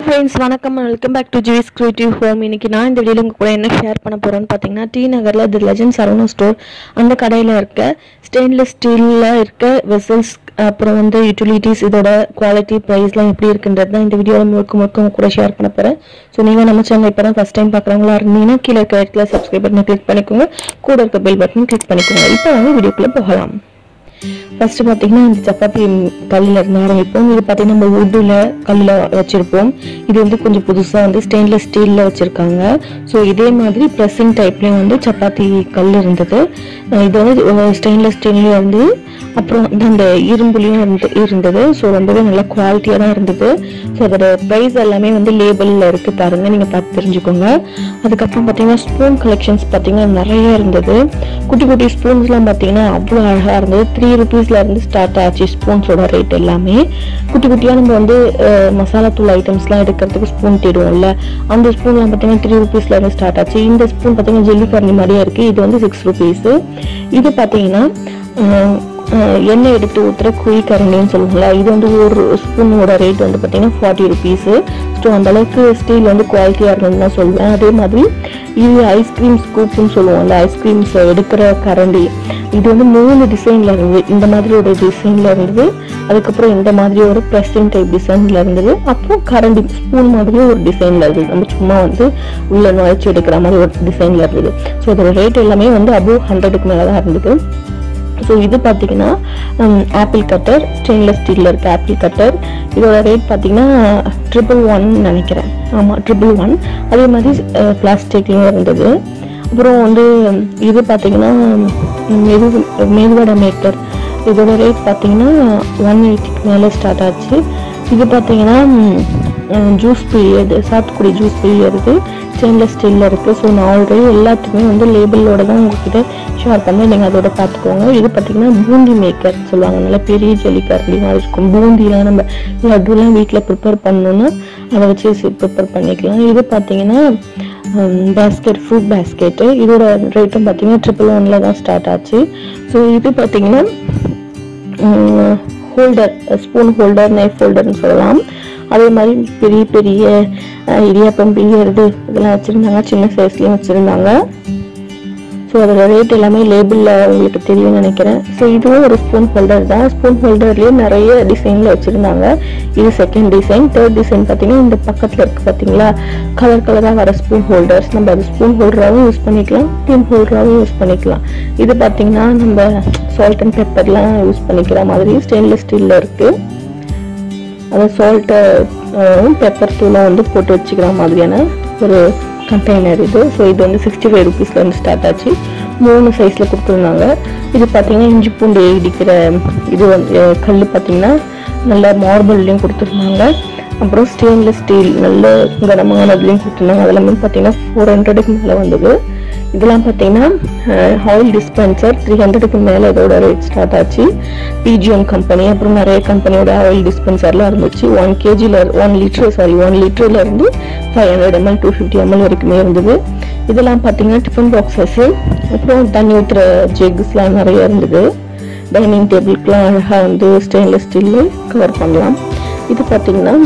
friends வணக்கம் welcome back to ஜிவிஸ் creative home இன்னைக்கு நான் இந்த வீடியோவில் உங்க கூட என்ன ஷேர் பண்ண போறேன்னு பார்த்தீங்கன்னா டி நகரில் தி லெஜண்ட் சரவணா ஸ்டோர் அந்த கடையில் இருக்க ஸ்டெயின்லெஸ் ஸ்டீலில் இருக்க வெசல்ஸ் அப்புறம் வந்து யூட்டிலிட்டிஸ் இதோட குவாலிட்டி ப்ரைஸ்லாம் எப்படி இருக்குன்றது தான் இந்த வீடியோவில் முழுக்க முழுக்க உங்க கூட ஷேர் பண்ண போகிறேன் ஸோ நீங்கள் நம்ம சேனல் இப்போ தான் ஃபஸ்ட் டைம் பார்க்குறவங்களா இருந்தீங்கன்னா கீழே இருக்க இடத்துல சப்ஸ்கிரைப் பட்டனை கிளிக் பண்ணிக்கோங்க கூட இருக்க பெல் பட்டன் கிளிக் பண்ணிக்கோங்க இப்போ வந்து வீடியோக்குள்ளே போகலாம் ஃபர்ஸ்ட் பார்த்தீங்கன்னா இந்த சப்பாத்தி கல்லில் இருந்து ஆரம்பிப்போம் இது பார்த்தீங்கன்னா நம்ம வுட்டில் கல்லில் வச்சுருப்போம் இது வந்து கொஞ்சம் புதுசாக வந்து ஸ்டெயின்லெஸ் ஸ்டீலில் வச்சுருக்காங்க ஸோ இதே மாதிரி ப்ரெஸ்ஸிங் டைப்லேயும் வந்து சப்பாத்தி கல் இருந்தது அஹ் இது வந்து ஸ்டெயின்லெஸ் ஸ்டீல்லையும் வந்து அப்புறம் வந்து அந்த இரும்புலையும் இருந்து இருந்தது ஸோ ரொம்பவே நல்ல குவாலிட்டியாக தான் இருந்தது ஸோ அதோட ப்ரைஸ் எல்லாமே வந்து லேபிளில் இருக்கு பாருங்க நீங்கள் பார்த்து தெரிஞ்சுக்கோங்க அதுக்கப்புறம் பார்த்தீங்கன்னா ஸ்பூன் கலெக்ஷன்ஸ் பார்த்தீங்கன்னா நிறைய இருந்தது குட்டி குட்டி ஸ்பூன்ஸ்லாம் பார்த்தீங்கன்னா அவ்வளோ அழகாக இருந்தது த்ரீ ருபீஸ்ல இருந்து ஸ்டார்ட் ஆச்சு ஸ்பூன்ஸோட ரேட் எல்லாமே குட்டி குட்டியாக நம்ம வந்து அஹ், மசாலா தூள் ஐட்டம்ஸ்லாம் எடுக்கிறதுக்கு ஸ்பூன் தேடுவோம்ல அந்த ஸ்பூன்லாம் பார்த்தீங்கன்னா த்ரீ ருபீஸ்ல இருந்து ஸ்டார்ட் ஆச்சு இந்த ஸ்பூன் பார்த்தீங்கன்னா ஜெல்லி கரண்டி மாதிரியே இருக்கு இது வந்து சிக்ஸ் ருபீஸ் இது பார்த்தீங்கன்னா அஹ், அஹ், எண்ணெய் எடுத்து ஊற்றுற குழி கரண்டின்னு சொல்லுவாங்களா இது வந்து ஒரு ஸ்பூனோட ரேட் வந்து பார்த்தீங்கன்னா ஃபார்ட்டி ருபீஸு ஸோ அந்த அளவுக்கு ஸ்டீல் வந்து குவாலிட்டியாக இருந்ததுன்னு தான் சொல்லுவேன் அதே மாதிரி இது ஐஸ்கிரீம் ஸ்கூப்னு சொல்லுவோம்ல ஐஸ்கிரீம்ஸ் எடுக்கிற கரண்டி இது வந்து மூணு டிசைன்ல இருந்தது இந்த மாதிரி ஒரு டிசைன்ல இருந்தது அதுக்கப்புறம் இந்த மாதிரி ஒரு ப்ரெஸ்டிங் டைப் டிசைன்ல இருந்தது அப்புறம் கரண்டி ஸ்பூன் மாதிரி ஒரு டிசைன்ல இருந்தது நம்ம சும்மா வந்து உள்ள நுழைச்சு எடுக்கிற மாதிரி ஒரு டிசைன்ல இருந்தது ஸோ அதோட ரேட் எல்லாமே வந்து அபோவ் ஹண்ட்ரடுக்கு மேலே தான் இருந்தது ஸோ இது பார்த்தீங்கன்னா ஆப்பிள் கட்டர் ஸ்டெயின்லெஸ் ஸ்டீலில் இருக்க ஆப்பிள் கட்டர் இதோட ரேட் பார்த்தீங்கன்னா ட்ரிபிள் ஒன் நினைக்கிறேன் ஆமாம் ட்ரிபிள் ஒன் அதே மாதிரி பிளாஸ்டிக்லேயும் இருந்தது அப்புறம் வந்து இது பார்த்தீங்கன்னா மெது மெதுவடை மேக்கர் இதோட ரேட் பார்த்தீங்கன்னா ஒன் எயிட்டிக்கு மேலே ஸ்டார்ட் ஆச்சு இது பார்த்தீங்கன்னா ஜூஸ் பிரியது சாத்துக்குடி ஜூஸ் பிரியறது ஸ்டெயின்லெஸ் ஸ்டீலில் இருக்குது ஸோ நான் ஆல்ரெடி எல்லாத்துக்குமே வந்து லேபிளோட தான் உங்ககிட்ட ஷேர் பண்ணேன் நீங்கள் அதோட பார்த்துக்கோங்க இது பார்த்தீங்கன்னா பூந்தி மேக்கர் சொல்லுவாங்க நல்ல பெரிய ஜல்லிக்கரண்டி மாதிரி இருக்கும் பூந்திலாம் நம்ம லட்டுலாம் வீட்டில் ப்ரிப்பேர் பண்ணணும்னா அதை வச்சு ப்ரிப்பேர் பண்ணிக்கலாம் இது பார்த்தீங்கன்னா பேஸ்கெட் ஃப்ரூட் பேஸ்கெட்டு இதோட ரேட்டும் பார்த்தீங்கன்னா ட்ரிபிள் ஒனில் தான் ஸ்டார்ட் ஆச்சு ஸோ இது பார்த்தீங்கன்னா ஹோல்டர் ஸ்பூன் ஹோல்டர் நைஃப் ஹோல்டர்னு சொல்லலாம் அதே மாதிரி பெரிய பெரிய அஹ், இடியாப்பம் பிரியறது இதெல்லாம் வச்சுருந்தாங்க சின்ன சைஸ்லேயும் வச்சுருந்தாங்க ஸோ அதோட ரேட் எல்லாமே லேபிளில் உங்களுக்கு தெரியும்னு நினைக்கிறேன் ஸோ இதுவும் ஒரு ஸ்பூன் ஹோல்டர் தான் ஸ்பூன் ஹோல்டர்லேயே நிறைய டிசைனில் வச்சுருந்தாங்க இது செகண்ட் டிசைன் தேர்ட் டிசைன் பார்த்தீங்கன்னா இந்த பக்கத்தில் இருக்குது பார்த்தீங்களா கலர் கலராக வர ஸ்பூன் ஹோல்டர்ஸ் நம்ம அது ஸ்பூன் ஹோல்டராகவும் யூஸ் பண்ணிக்கலாம் டீம் ஹோல்டராகவும் யூஸ் பண்ணிக்கலாம் இது பார்த்தீங்கன்னா நம்ம சால்ட் அண்ட் பெப்பர்லாம் யூஸ் பண்ணிக்கிற மாதிரி ஸ்டெயின்லெஸ் ஸ்டீலில் இருக்குது அதை சால்ட்டு பெப்பர் தூளும் வந்து போட்டு வச்சுக்கிற மாதிரியான ஒரு கண்டெய்னர் இது ஸோ இது வந்து சிக்ஸ்டி ஃபைவ் ருபீஸ்லேருந்து ஸ்டார்ட் ஆச்சு மூணு சைஸில் கொடுத்துருந்தாங்க இது பார்த்தீங்கன்னா இஞ்சி பூண்டு இடிக்கிற இது வந்து கல் பார்த்தீங்கன்னா நல்ல மார்பிள்லேயும் கொடுத்துருந்தாங்க அப்புறம் ஸ்டெயின்லெஸ் ஸ்டீல் நல்ல கனமானதுலேயும் கொடுத்துருந்தாங்க அதெல்லாமே பார்த்தீங்கன்னா ஃபோர் ஹண்ட்ரடுக்கு மேலே வந்தது இதெல்லாம் பார்த்தீங்கன்னா ஆயில் டிஸ்பென்சர் த்ரீ ஹண்ட்ரடுக்கு மேலே இதோட ரேட் ஸ்டார்ட் ஆச்சு பிஜிஎம் கம்பெனி அப்புறம் நிறைய கம்பெனியோட ஆயில் டிஸ்பென்சர்லாம் இருந்துச்சு ஒன் கேஜியில் ஒன் லிட்டர் சாரி ஒன் லிட்டரில் இருந்து five hundred ML two fifty ML வரைக்குமே இருந்தது இதெல்லாம் பார்த்தீங்கன்னா டிஃபன் பாக்ஸஸ் அப்புறம் தண்ணி ஊற்றுற ஜெக்ஸ்லாம் நிறைய இருந்தது டைனிங் டேபிளுக்குலாம் அழகாக வந்து ஸ்டெயின்லெஸ் ஸ்டீலில் கவர் பண்ணலாம் இது பார்த்தீங்கன்னா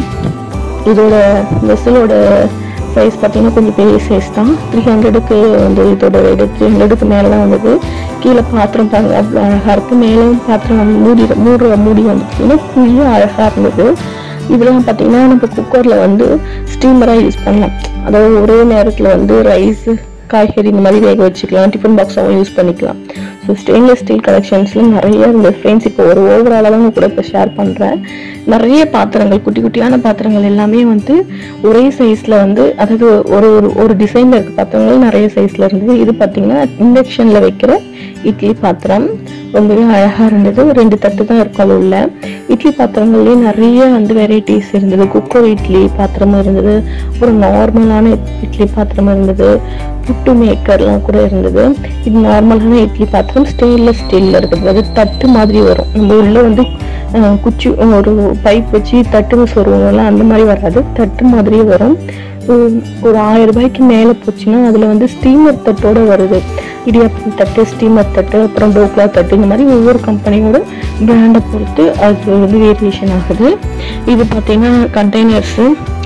இதோட வெசலோட சைஸ் பார்த்தீங்கன்னா கொஞ்சம் பெரிய சைஸ் தான் த்ரீ ஹண்ட்ரடுக்கு வந்து இதோட ரேட்டு த்ரீ ஹண்ட்ரடுக்கு மேலே தான் வந்தது கீழே பாத்திரம் பாருங்க அவ்வளோ அழகாக இருக்குது மேலும் பாத்திரம் வந்து மூடி மூடுற மூடி வந்து பார்த்தீங்கன்னா குழியும் அழகாக இருந்தது இதெல்லாம் பார்த்தீங்கன்னா நம்ம குக்கரில் வந்து ஸ்டீமராக யூஸ் பண்ணலாம் அதாவது ஒரே நேரத்தில் வந்து ரைஸ் காய்கறி இந்த மாதிரி வேக வச்சுக்கலாம் டிஃபன் பாக்ஸாகவும் யூஸ் பண்ணிக்கலாம் ஸோ ஸ்டெயின்லெஸ் ஸ்டீல் கலெக்ஷன்ஸ்லாம் நிறைய இருந்தது ஃப்ரெண்ட்ஸ் இப்போ ஒரு ஓவராலாக தான் உங்க கூட இப்போ ஷேர் பண்ணுறேன் நிறைய பாத்திரங்கள் குட்டி குட்டியான பாத்திரங்கள் எல்லாமே வந்து ஒரே சைஸில் வந்து அதாவது ஒரு ஒரு ஒரு டிசைனில் இருக்க பாத்திரங்கள் நிறைய சைஸில் இருந்தது இது பார்த்தீங்கன்னா இண்டக்ஷனில் வைக்கிற இட்லி பாத்திரம் ரொம்பவே அழகாக இருந்தது ரெண்டு தட்டு தான் இருக்கும் அது உள்ள இட்லி பாத்திரங்கள்லேயே நிறைய வந்து வெரைட்டிஸ் இருந்தது குக்கர் இட்லி பாத்திரமும் இருந்தது அப்புறம் நார்மலான இட்லி பாத்திரம் இருந்தது புட்டு மேக்கர்லாம் கூட இருந்தது இது நார்மலான இட்லி பாத்திரம் ஸ்டெயின்லெஸ் ஸ்டீலில் இருக்குது அது தட்டு மாதிரி வரும் நம்ம உள்ள வந்து அஹ், குச்சி ஒரு பைப் வச்சு தட்டு சொருவோம்ல அந்த மாதிரி வராது தட்டு மாதிரியே வரும் உம், ஒரு ஆயிரம் ரூபாய்க்கு மேலே போச்சுன்னா அதில் வந்து ஸ்டீமர் தட்டோட வருது இடியாப்பம் தட்டு ஸ்டீமர் தட்டு அப்புறம் டோக்லா தட்டு இந்த மாதிரி ஒவ்வொரு கம்பெனியோட பிராண்டை பொறுத்து அது வந்து வேரியேஷன் ஆகுது இது பார்த்தீங்கன்னா கண்டெய்னர்ஸு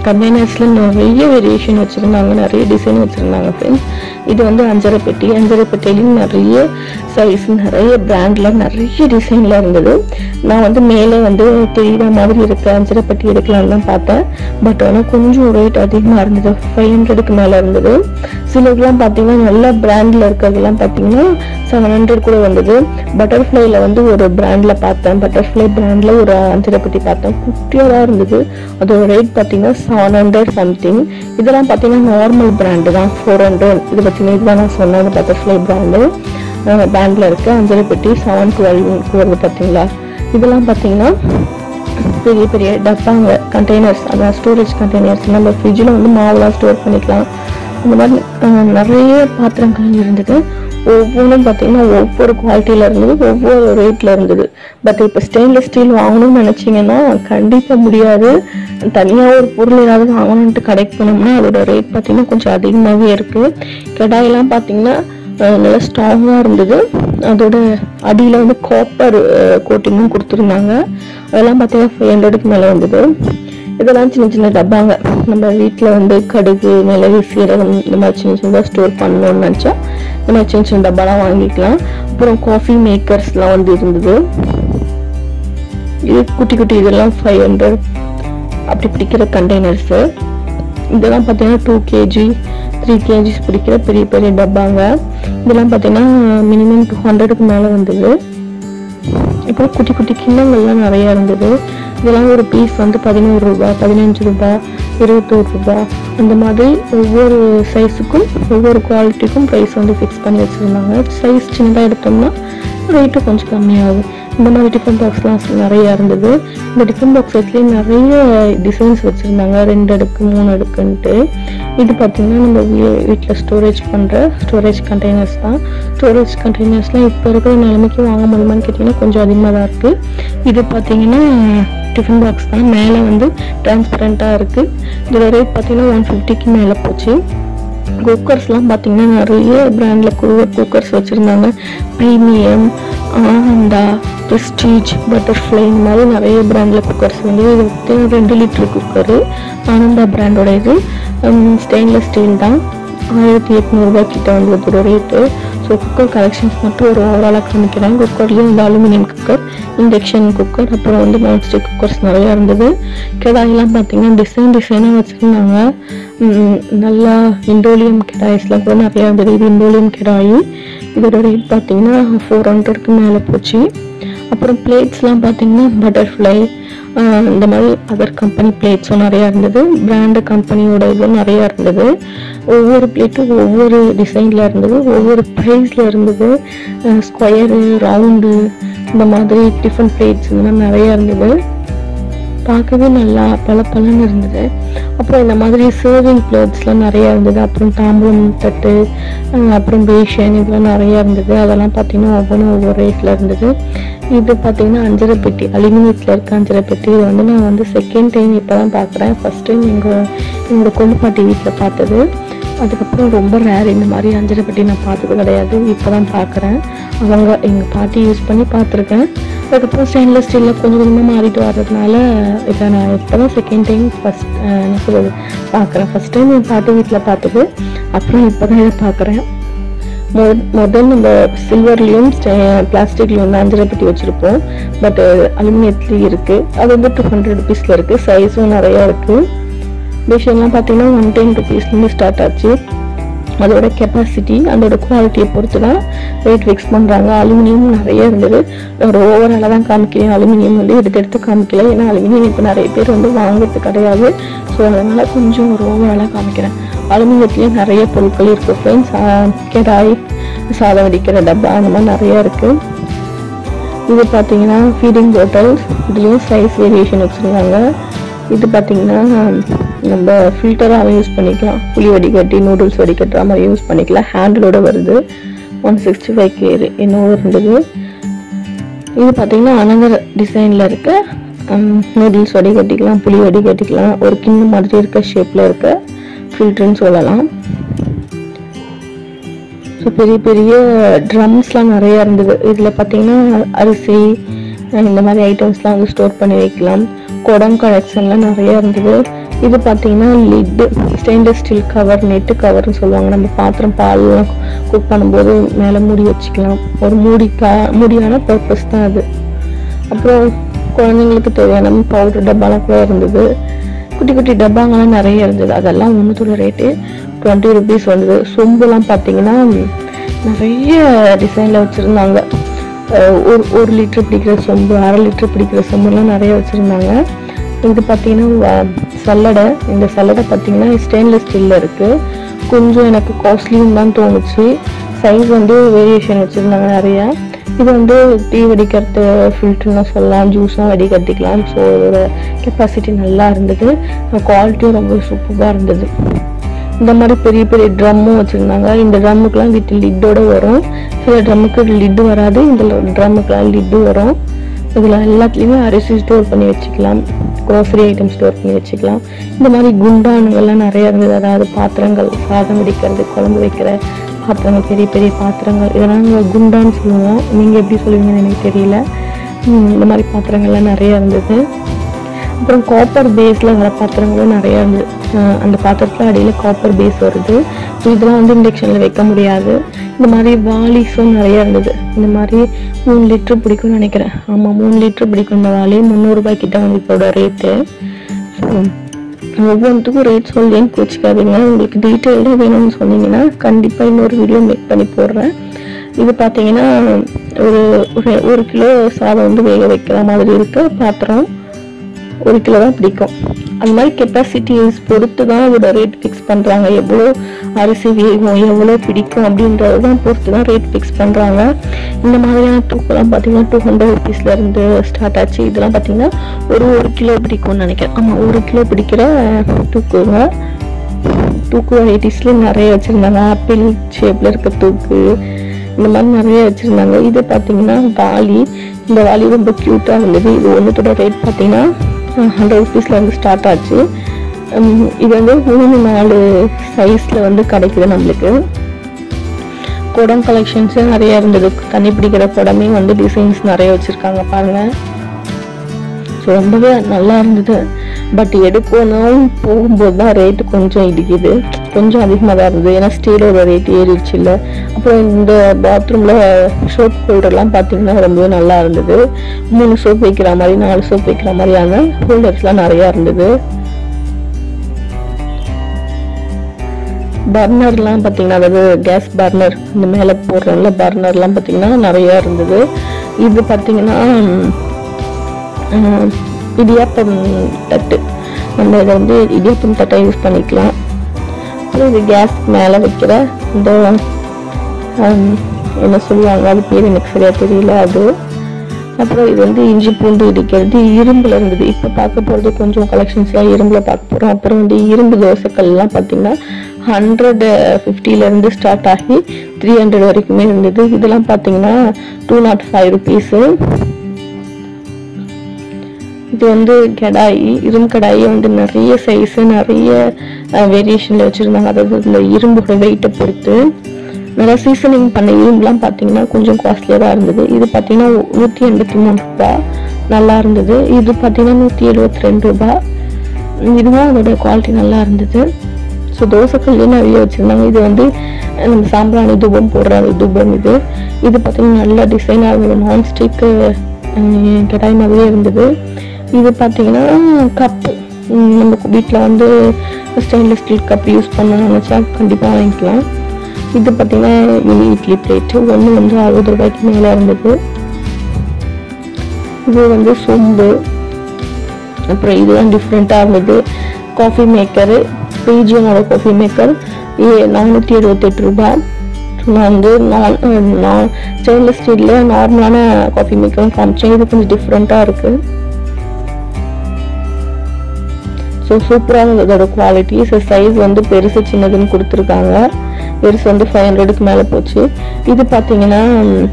கண்டெய்னர்ஸில் நிறைய வேரியேஷன் வச்சுருந்தாங்க நிறைய டிசைன் வச்சுருந்தாங்க ஃப்ரெண்ட்ஸ் இது வந்து அஞ்சரை பெட்டி அஞ்சரை பெட்டிலையும் நிறைய சைஸ் நிறைய பிராண்டில் நிறைய டிசைனில் இருந்தது நான் வந்து மேலே வந்து தெரியுற மாதிரி இருக்க அஞ்சரை பெட்டி எடுக்கலாம்னு தான் பார்த்தேன் பட் ஆனால் கொஞ்சம் ரேட் அதிகமாக இருந்தது ஃபைவ் ஹண்ட்ரடுக்கு மேலே இருந்தது சிலதுலாம் பார்த்தீங்கன்னா நல்ல பிராண்டில் இருக்கிறதுலாம் பார்த்தீங்கன்னா செவன் ஹண்ட்ரட் கூட வந்தது பட்டர்ஃப்ளைல வந்து ஒரு பிராண்டில் பார்த்தேன் பட்டர்ஃப்ளை பிராண்டில் ஒரு அஞ்சரை பெட்டி பார்த்தேன் குட்டியாக தான் இருந்தது அதோட ரேட் பார்த்தீங்கன்னா செவன் ஹண்ட்ரட் சம்திங் இதெல்லாம் பார்த்தீங்கன்னா நார்மல் பிராண்டு தான் ஃபோர் ஹண்ட்ரட் இது பார்த்தீங்கன்னா இதுதான் நான் சொன்னது பட்டர்ஃப்ளை பிராண்டு பேண்டில் இருக்க அஞ்சரை பெட்டி செவன் டுவெல்க்கு வருது பார்த்தீங்களா இதெல்லாம் பார்த்தீங்கன்னா பெரிய பெரிய டப்பாங்க கண்டெய்னர்ஸ் அதான் ஸ்டோரேஜ் கண்டெய்னர்ஸ் நம்ம ஃப்ரிட்ஜில் வந்து மாவுலாம் ஸ்டோர் பண்ணிக்கலாம் இந்த மாதிரி அஹ், நிறைய பாத்திரங்கள் இருந்தது ஒவ்வொன்றும் பார்த்தீங்கன்னா ஒவ்வொரு குவாலிட்டியில் இருந்தது ஒவ்வொரு ரேட்டில் இருந்தது பட் இப்போ ஸ்டெயின்லெஸ் ஸ்டீல் வாங்கணும்னு நினச்சிங்கன்னா கண்டிப்பாக முடியாது தனியாக ஒரு பொருள் ஏதாவது வாங்கணுன்ட்டு கடைக்கு போனோம்னா அதோட ரேட் பார்த்தீங்கன்னா கொஞ்சம் அதிகமாகவே இருக்குது கடாயெல்லாம் பார்த்தீங்கன்னா அஹ், நல்லா ஸ்ட்ராங்காக இருந்தது அதோட அடியில் வந்து காப்பர் கோட்டிங்கும் கொடுத்துருந்தாங்க அதெல்லாம் பார்த்தீங்கன்னா ஃபைவ் ஹண்ட்ரடுக்கு மேலே வந்தது இதெல்லாம் சின்ன சின்ன டப்பாங்க நம்ம வீட்டில் வந்து கடுகு மிளகு சீரகம் இந்த மாதிரி சின்ன சின்னதாக ஸ்டோர் பண்ணணும்னு நினச்சா இந்த மாதிரி சின்ன சின்ன டப்பாலாம் வாங்கிக்கலாம் அப்புறம் காஃபி மேக்கர்ஸ்லாம் வந்து இருந்தது இது குட்டி குட்டி இதெல்லாம் ஃபைவ் ஹண்ட்ரட் அப்படி பிடிக்கிற கண்டெய்னர்ஸு இதெல்லாம் பார்த்தீங்கன்னா டூ கேஜி த்ரீ கேஜிஸ் பிடிக்கிற பெரிய பெரிய டப்பாங்க இதெல்லாம் பார்த்தீங்கன்னா மினிமம் டூ ஹண்ட்ரடுக்கு மேலே வந்தது இப்போ குட்டி குட்டி கிண்ணங்கள்லாம் நிறைய இருந்தது இதெல்லாம் ஒரு பீஸ் வந்து பதினோரு ரூபாய் பதினஞ்சு ரூபாய் இருபத்தோரு ரூபாய் அந்த மாதிரி ஒவ்வொரு சைஸுக்கும் ஒவ்வொரு குவாலிட்டிக்கும் ப்ரைஸ் வந்து ஃபிக்ஸ் பண்ணி வச்சுருந்தாங்க சைஸ் சின்னதாக எடுத்தோம்னா ரேட்டு கொஞ்சம் கம்மியாகும் இந்த மாதிரி டிஃபன் பாக்ஸ்லாம் நிறைய இருந்தது இந்த டிஃபன் பாக்ஸஸ்லேயே நிறைய டிசைன்ஸ் வச்சுருந்தாங்க ரெண்டு அடுக்கு மூணு அடுக்குன்ட்டு இது பார்த்திங்கன்னா நம்ம வீட்டில் ஸ்டோரேஜ் பண்ணுற ஸ்டோரேஜ் கண்டெய்னர்ஸ் தான் ஸ்டோரேஜ் கண்டெய்னர்ஸ்லாம் இப்போ இருக்கிற நிலைமைக்கு வாங்க முடியுமான்னு கேட்டிங்கன்னா கொஞ்சம் அதிகமாக தான் இருக்குது இது பார்த்தீங்கன்னா டிஃபன் பாக்ஸ் தான் மேலே வந்து டிரான்ஸ்பரண்ட்டாக இருக்குது இதோட ரேட் பார்த்தீங்கன்னா ஒன் ஃபிஃப்டிக்கு மேலே போச்சு குக்கர்ஸ்லாம் பார்த்தீங்கன்னா நிறைய பிராண்டில் குருவர் குக்கர்ஸ் வச்சுருந்தாங்க ப்ரீமியம் ஆனந்தா ப்ரெஸ்டீஜ் பட்டர்ஃப்ளை இந்த மாதிரி நிறைய பிராண்டில் குக்கர்ஸ் வந்து இது வந்து ரெண்டு லிட்டர் குக்கரு ஆனந்தா பிராண்டோட இது ஸ்டெயின்லெஸ் ஸ்டீல் தான் ஆயிரத்தி எட்நூறுபா கிட்ட வந்து ஒரு ரேட்டு ஸோ குக்கர் கலெக்ஷன்ஸ் மட்டும் ஒரு ஓவராலாக காமிக்கிறேன் குக்கர்லேயும் இந்த அலுமினியம் குக்கர் இண்டக்ஷன் குக்கர் அப்புறம் வந்து நான்ஸ்டிக் குக்கர்ஸ் நிறையா இருந்தது கிடாயெல்லாம் பார்த்தீங்கன்னா டிசைன் டிசைனாக வச்சுருந்தாங்க உம், நல்லா இண்டோலியம் கிடாய்ஸ்லாம் கூட நிறையா இருந்தது இது இண்டோலியம் கிடாயி இதோட ரேட் பார்த்தீங்கன்னா ஃபோர் ஹண்ட்ரட்க்கு மேலே போச்சு அப்புறம் பிளேட்ஸ்லாம் பார்த்தீங்கன்னா பட்டர்ஃப்ளை இந்த மாதிரி அதர் கம்பெனி பிளேட்ஸும் நிறையா இருந்தது பிராண்டு கம்பெனியோட இதுவும் நிறையா இருந்தது ஒவ்வொரு பிளேட்டும் ஒவ்வொரு டிசைனில் இருந்தது ஒவ்வொரு ப்ரைஸில் இருந்தது ஸ்கொயரு ரவுண்டு இந்த மாதிரி டிஃபன் பிளேட்ஸ் இந்த மாதிரி நிறையா இருந்தது பார்க்கவே நல்லா பல இருந்தது அப்புறம் இந்த மாதிரி சர்விங் பிளேட்ஸ்லாம் நிறையா இருந்தது அப்புறம் தாம்பூலம் தட்டு அஹ் அப்புறம் பேஷன் இதெல்லாம் நிறையா இருந்தது அதெல்லாம் பார்த்தீங்கன்னா ஒவ்வொன்றும் ஒவ்வொரு ரேட்டில் இருந்தது இது பார்த்தீங்கன்னா அஞ்சரை பெட்டி அலுமினியத்தில் இருக்க அஞ்சரை பெட்டி இது வந்து நான் வந்து செகண்ட் டைம் இப்போ தான் பார்க்குறேன் ஃபஸ்ட் டைம் எங்கள் எங்களோட கொள்ளுப்பாட்டி வீட்டில் பார்த்தது அதுக்கப்புறம் ரொம்ப ரேர் இந்த மாதிரி அஞ்சரை பெட்டி நான் பார்த்தது கிடையாது இப்போ தான் பார்க்குறேன் அவங்க எங்கள் பாட்டி யூஸ் பண்ணி பார்த்துருக்கேன் அதுக்கப்புறம் ஸ்டெயின்லெஸ் ஸ்டீலில் கொஞ்சம் கொஞ்சமாக மாறிட்டு வர்றதுனால இதை நான் இப்போ தான் செகண்ட் டைம் ஃபஸ்ட் என்ன சொல்கிறது பார்க்குறேன் ஃபஸ்ட் டைம் என் பாட்டி வீட்டில் பார்த்தது அப்புறம் இப்போ தான் இதை பார்க்குறேன் மொ- முதல் நம்ம சில்வர்லேயும் பிளாஸ்டிக்லேயும் வந்து அஞ்சரை பெட்டி வச்சுருப்போம் பட் அலுமினியத்துலேயும் இருக்குது அது வந்து டூ ஹண்ட்ரட் ருபீஸில் இருக்குது சைஸும் நிறையா இருக்குது பேஷன்லாம் பார்த்தீங்கன்னா ஒன் டென் ருபீஸ்லேருந்து ஸ்டார்ட் ஆச்சு அதோட கெப்பாசிட்டி அதோட குவாலிட்டியை பொறுத்து தான் ரேட் ஃபிக்ஸ் பண்ணுறாங்க அலுமினியம் நிறைய இருந்தது ஒரு ஓவராலாக தான் காமிக்கிறேன் அலுமினியம் வந்து எடுத்து எடுத்து காமிக்கல ஏன்னா அலுமினியம் இப்போ நிறைய பேர் வந்து வாங்குறது கிடையாது ஸோ அதனால் கொஞ்சம் ஒரு ஓவராலாக காமிக்கிறேன் அலுமினியத்துலேயும் நிறைய பொருட்கள் இருக்குது ஃப்ரெண்ட்ஸ் கெடாய் சாதம் வடிக்கிற டப்பா அந்த மாதிரி நிறையா இருக்குது இது பார்த்தீங்கன்னா ஃபீடிங் பாட்டில்ஸ் இதுலேயும் சைஸ் வேரியேஷன் வச்சுருக்காங்க இது பார்த்தீங்கன்னா நம்ம ஃபில்டராக யூஸ் பண்ணிக்கலாம் புளி வடிகட்டி நூடுல்ஸ் வடிகட்டுற மாதிரி யூஸ் பண்ணிக்கலாம் ஹேண்டிலோட வருது ஒன் சிக்ஸ்டி ஃபைவ் கேர் என்னவோ இருந்தது இது பார்த்தீங்கன்னா அனந்தர் டிசைனில் இருக்க நூடுல்ஸ் வடிகட்டிக்கலாம் புளி வடிகட்டிக்கலாம் ஒரு கிண்ணம் மாதிரி இருக்க ஷேப்பில் இருக்க ஃபில்டர்னு சொல்லலாம் ஸோ பெரிய பெரிய ட்ரம்ஸ்லாம் நிறையா இருந்தது இதில் பார்த்தீங்கன்னா அரிசி அஹ் இந்த மாதிரி ஐட்டம்ஸ்லாம் வந்து ஸ்டோர் பண்ணி வைக்கலாம் குடம் கலெக்ஷன்லாம் நிறையா இருந்தது இது பார்த்தீங்கன்னா lid stainless steel cover net கவர்னு சொல்லுவாங்க நம்ம பாத்திரம் பால்லாம் குக் பண்ணும்போது மேலே மூடி வச்சுக்கலாம் ஒரு மூடிக்கா மூடியான பர்பஸ் தான் அது அப்புறம் குழந்தைங்களுக்கு தேவையான பவுடர் டப்பாலாம் கூட இருந்தது குட்டி குட்டி டப்பாங்கெல்லாம் நிறைய இருந்தது அதெல்லாம் ஒன்றுத்தோட ரேட்டு டுவெண்ட்டி ருபீஸ் வந்தது சொம்புலாம் பார்த்தீங்கன்னா நிறைய டிசைனில் வச்சுருந்தாங்க ஒரு ஒரு லிட்டர் பிடிக்கிற சொம்பு அரை லிட்டர் பிடிக்கிற சொம்புலாம் நிறைய வச்சுருந்தாங்க இது பார்த்தீங்கன்னா சல்லடை இந்த சல்லடை பார்த்தீங்கன்னா ஸ்டெயின்லெஸ் ஸ்டீலில் இருக்குது கொஞ்சம் எனக்கு காஸ்ட்லியும் தான் தோணுச்சு சைஸ் வந்து வேரியேஷன் வச்சுருந்தாங்க நிறையா இது வந்து டீ வடிக்கிறது ஃபில்டர்னு சொல்லலாம் ஜூஸும் வடிகட்டிக்கலாம் ஸோ அதோட கெப்பாசிட்டி நல்லா இருந்தது குவாலிட்டியும் ரொம்ப சூப்பராக இருந்தது இந்த மாதிரி பெரிய பெரிய ட்ரம்மும் வச்சுருந்தாங்க இந்த ட்ரம்முக்கெலாம் வித் லிட்டோட வரும் சில ட்ரம்முக்கு லிட்டு வராது இந்த ட்ரம்முக்கெலாம் லிட்டு வரும் இதில் எல்லாத்துலேயுமே அரிசி ஸ்டோர் பண்ணி வச்சுக்கலாம் க்ரோசரி ஐட்டம் ஸ்டோர் பண்ணி வச்சுக்கலாம் இந்த மாதிரி குண்டானுங்கள்லாம் நிறைய இருந்தது அதாவது பாத்திரங்கள் சாதம் வடிக்கிறது குழம்பு வைக்கிற பாத்திரங்கள் பெரிய பெரிய பாத்திரங்கள் இதெல்லாம் நாங்கள் குண்டான்னு சொல்லுவோம் நீங்கள் எப்படி சொல்லுவீங்கன்னு எனக்கு தெரியல உம், இந்த மாதிரி பாத்திரங்கள்லாம் நிறைய இருந்தது அப்புறம் காப்பர் பேஸில் வர பாத்திரங்களும் நிறைய இருந்தது அஹ் அந்த பாத்திரத்தில் அடியில் காப்பர் பேஸ் வருது ஸோ இதெல்லாம் வந்து இண்டக்ஷனில் வைக்க முடியாது இந்த மாதிரி வாலிஸும் நிறைய இருந்தது இந்த மாதிரி மூணு லிட்டர் பிடிக்கும்னு நினைக்கிறேன் ஆமாம் மூணு லிட்டர் பிடிக்கும் இந்த வாலி முந்நூறுரூபாய் கிட்ட வந்து இதோட ரேட்டு ஒவ்வொன்றுத்துக்கும் ரேட் சொல்லேன்னு கோச்சிக்காதீங்க உங்களுக்கு டீட்டெயில்டாக வேணும்னு சொன்னீங்கன்னா கண்டிப்பாக இன்னொரு வீடியோ மேக் பண்ணி போடுறேன் இது பார்த்தீங்கன்னா ஒரு ஒரு ஒரு கிலோ சாதம் வந்து வேக வைக்கிற மாதிரி இருக்கு பாத்திரம் ஒரு கிலோ தான் பிடிக்கும் அந்த மாதிரி கெப்பாசிட்டிஸ் பொறுத்து தான் அதோட ரேட் ஃபிக்ஸ் பண்ணுறாங்க எவ்வளோ அரிசி வேகும் எவ்வளோ பிடிக்கும் அப்படின்றது தான் பொறுத்து தான் ரேட் ஃபிக்ஸ் பண்ணுறாங்க இந்த மாதிரியான தூக்கெல்லாம் பார்த்தீங்கன்னா டூ ஹண்ட்ரட் ருபீஸ்லேருந்து ஸ்டார்ட் ஆச்சு இதெல்லாம் பார்த்தீங்கன்னா ஒரு ஒரு கிலோ பிடிக்கும்னு நினைக்கிறேன் ஆமாம் ஒரு கிலோ பிடிக்கிற தூக்குங்க தூக்கு வெரைட்டிஸ்ல நிறைய வச்சுருந்தாங்க ஆப்பிள் ஷேப்பில் இருக்க தூக்கு இந்த மாதிரி நிறைய வச்சுருந்தாங்க இது பார்த்தீங்கன்னா வாளி இந்த வாளி ரொம்ப க்யூட்டாக இருந்தது இது ஒன்றுத்தோட ரேட் பார்த்தீங்கன்னா ஹண்ட்ரட் ருபீஸில் வந்து ஸ்டார்ட் ஆச்சு உம், இது வந்து மூணு நாலு சைஸில் வந்து கிடைக்குது நம்மளுக்கு குடம் கலெக்ஷன்ஸும் நிறைய இருந்தது தண்ணி பிடிக்கிற குடமே வந்து டிசைன்ஸ் நிறைய வச்சுருக்காங்க பாருங்கள் ஸோ ரொம்பவே நல்லா இருந்தது பட் எடுக்கணும் போகும்போது தான் ரேட்டு கொஞ்சம் இடிக்குது கொஞ்சம் அதிகமாக தான் இருந்தது ஏன்னா ஸ்டீலோட ரேட் ஏறிடுச்சு இல்லை அப்புறம் இந்த பாத்ரூமில் சோப் ஹோல்டர்லாம் பார்த்தீங்கன்னா ரொம்பவே நல்லா இருந்தது மூணு சோப் வைக்கிற மாதிரி நாலு சோப் வைக்கிற மாதிரியான ஹோல்டர்ஸ்லாம் நிறையா இருந்தது பர்னர்லாம் பார்த்தீங்கன்னா அதாவது கேஸ் பர்னர் இந்த மேலே போடுறோம்ல பர்னர்லாம் பார்த்தீங்கன்னா நிறையா இருந்தது இது பார்த்தீங்கன்னா ஆஹ் இடியாப்பம் தட்டு நம்ம இதை வந்து இடியாப்பம் தட்டை யூஸ் பண்ணிக்கலாம் அப்புறம் இது கேஸ் மேலே வைக்கிற இந்த ஆம், என்ன சொல்லுவாங்க அது பேர் எனக்கு சரியா தெரியல அது அப்புறம் இது வந்து இஞ்சி பூண்டு இடிக்கிறது இரும்புல இருந்தது இப்போ பார்க்க போகிறது கொஞ்சம் கலெக்ஷன்ஸ்லாம் இரும்புல பார்க்க போகிறோம் அப்புறம் வந்து இரும்பு தோசைக்கல்லாம் பார்த்தீங்கன்னா ஹண்ட்ரட் இருந்து ஸ்டார்ட் ஆகி த்ரீ ஹண்ட்ரட் வரைக்குமே இருந்தது இதெல்லாம் பார்த்தீங்கன்னா டூ நாட் ஃபைவ் ருபீஸு இது வந்து கடாயி இரும்பு கடாயை வந்து நிறைய சைஸு நிறைய வேரியேஷனில் வச்சுருந்தாங்க அதாவது இந்த இரும்பு வெயிட்டை பொறுத்து நிறைய சீசனிங் பண்ண இரும்புலாம் பார்த்தீங்கன்னா கொஞ்சம் காஸ்ட்லியாக தான் இருந்தது இது பார்த்தீங்கன்னா நூற்றி எண்பத்தி மூணு ரூபாய் நல்லா இருந்தது இது பார்த்தீங்கன்னா நூற்றி எழுபத்தி ரெண்டு ரூபாய் இதுவும் அதோட குவாலிட்டி நல்லா இருந்தது ஸோ தோசைக்கல்லே நிறைய வச்சுருந்தாங்க இது வந்து அஹ், நம்ம சாம்பிராணி தூபம் போடுற அந்த தூபம் இது இது பார்த்தீங்கன்னா நல்ல டிசைனாக இருந்தது நான்ஸ்டிக்கு கடாய் மாதிரியே இருந்தது இது பார்த்தீங்கன்னா கப்பு நம்ம வீட்டில் வந்து ஸ்டெயின்லெஸ் ஸ்டீல் கப் யூஸ் பண்ணணும்னு நினச்சா கண்டிப்பாக வாங்கிக்கலாம் இது பார்த்தீங்கன்னா மினி இட்லி பிளேட்டு ஒன்று வந்து அறுபது ரூபாய்க்கு மேலே இருந்தது இது வந்து சொம்பு அப்புறம் இதெல்லாம் டிஃப்ரெண்ட்டாக இருந்தது காஃபி மேக்கரு பிஜிஎனோட காஃபி மேக்கர் நானூற்றி எழுபத்தெட்டு ரூபாய் நான் வந்து நான் நான் ஸ்டெயின்லெஸ் ஸ்டீலில் நார்மலான காஃபி மேக்கரும் காமிச்சேன் இது கொஞ்சம் டிஃப்ரெண்ட்டாக இருக்குது ஸோ சூப்பராக இருந்தது அதோட குவாலிட்டி ஸோ சைஸ் வந்து பெருசு சின்னதுன்னு கொடுத்துருக்காங்க பெருசு வந்து ஃபைவ் ஹண்ட்ரடுக்கு மேலே போச்சு இது பார்த்தீங்கன்னா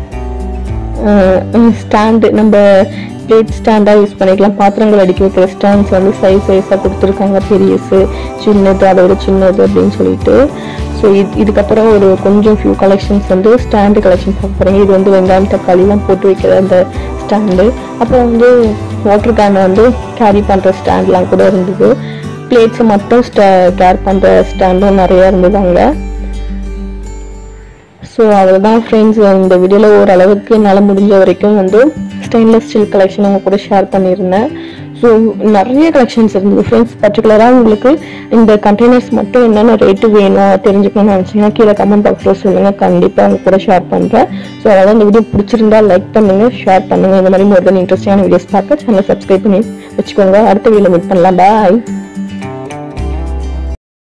ஸ்டாண்டு நம்ம பிளேட் ஸ்டாண்டாக யூஸ் பண்ணிக்கலாம் பாத்திரங்கள் அடுக்கி வைக்கிற ஸ்டாண்ட்ஸ் வந்து சைஸ் சைஸாக கொடுத்துருக்காங்க பெரியசு சின்னது அதை விட சின்னது அப்படின்னு சொல்லிட்டு ஸோ இது இதுக்கப்புறம் ஒரு கொஞ்சம் ஃபியூ கலெக்ஷன்ஸ் வந்து ஸ்டாண்டு கலெக்ஷன் பார்க்க போகிறேன் இது வந்து வெங்காயம் தக்காளிலாம் போட்டு வைக்கிற அந்த ஸ்டாண்டு அப்புறம் வந்து வாட்டர் கேனை வந்து கேரி பண்ணுற ஸ்டாண்ட்லாம் கூட இருந்தது பிளேட்ஸ் மட்டும் கேர் பண்ணுற ஸ்டாண்டும் நிறைய இருந்தது அங்கே ஸோ அவ்வளோதான் ஃப்ரெண்ட்ஸ் இந்த வீடியோவில் ஓரளவுக்கு என்னால் முடிஞ்ச வரைக்கும் வந்து ஸ்டெயின்லெஸ் ஸ்டீல் கலெக்ஷன் உங்க கூட ஷேர் பண்ணியிருந்தேன் ஸோ நிறைய கலெக்ஷன்ஸ் இருந்தது ஃப்ரெண்ட்ஸ் பர்டிகுலராக உங்களுக்கு இந்த கண்டெய்னர்ஸ் மட்டும் என்னென்ன ரேட்டு வேணும் தெரிஞ்சுக்கணும்னு நினச்சிங்கன்னா கீழே கமெண்ட் பாக்ஸில் சொல்லுங்கள் கண்டிப்பாக உங்க கூட ஷேர் பண்ணுறேன் ஸோ அதாவது இந்த வீடியோ பிடிச்சிருந்தா லைக் பண்ணுங்கள் ஷேர் பண்ணுங்கள் இந்த மாதிரி மோர் தென் இன்ட்ரெஸ்டிங்கான வீடியோஸ் பார்க்க சேனலை சப்ஸ்கிரைப் பண்ணி வச்சுக்கோங்க அடுத்த வீடியோவில் மீட் பண்ணலாம் பாய்